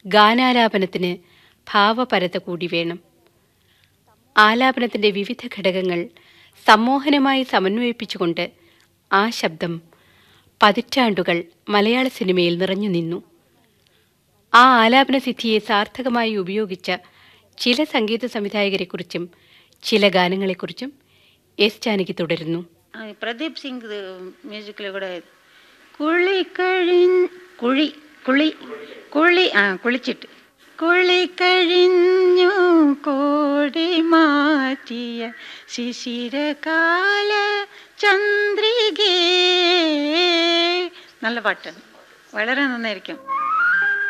ഗാനാലാപനത്തിന് ഭാവപരത കൂടി വേണം ആലാപനത്തിൻ്റെ വിവിധ ഘടകങ്ങൾ സമ്മോഹനമായി സമന്വയിപ്പിച്ചുകൊണ്ട് ആ ശബ്ദം പതിറ്റാണ്ടുകൾ മലയാള സിനിമയിൽ നിറഞ്ഞു നിന്നു ആ ആലാപന സിദ്ധിയെ സാർത്ഥകമായി ഉപയോഗിച്ച ചില സംഗീത സംവിധായകരെക്കുറിച്ചും ചില ഗാനങ്ങളെക്കുറിച്ചും എസ് ജാനകി തുടരുന്നു ആ, പ്രദീപ് സിംഗ് മ്യൂസിക്കിൽ കൂടെ കുളി കഴി കുഴി കുളി കുളി ആ കുളിച്ചിട്ട് കുളി കഴിഞ്ഞു കോടി മാറ്റിയ ശിശിരകാല ചന്ദ്രികേ നല്ല പാട്ടാണ് വളരെ നന്നായിരിക്കും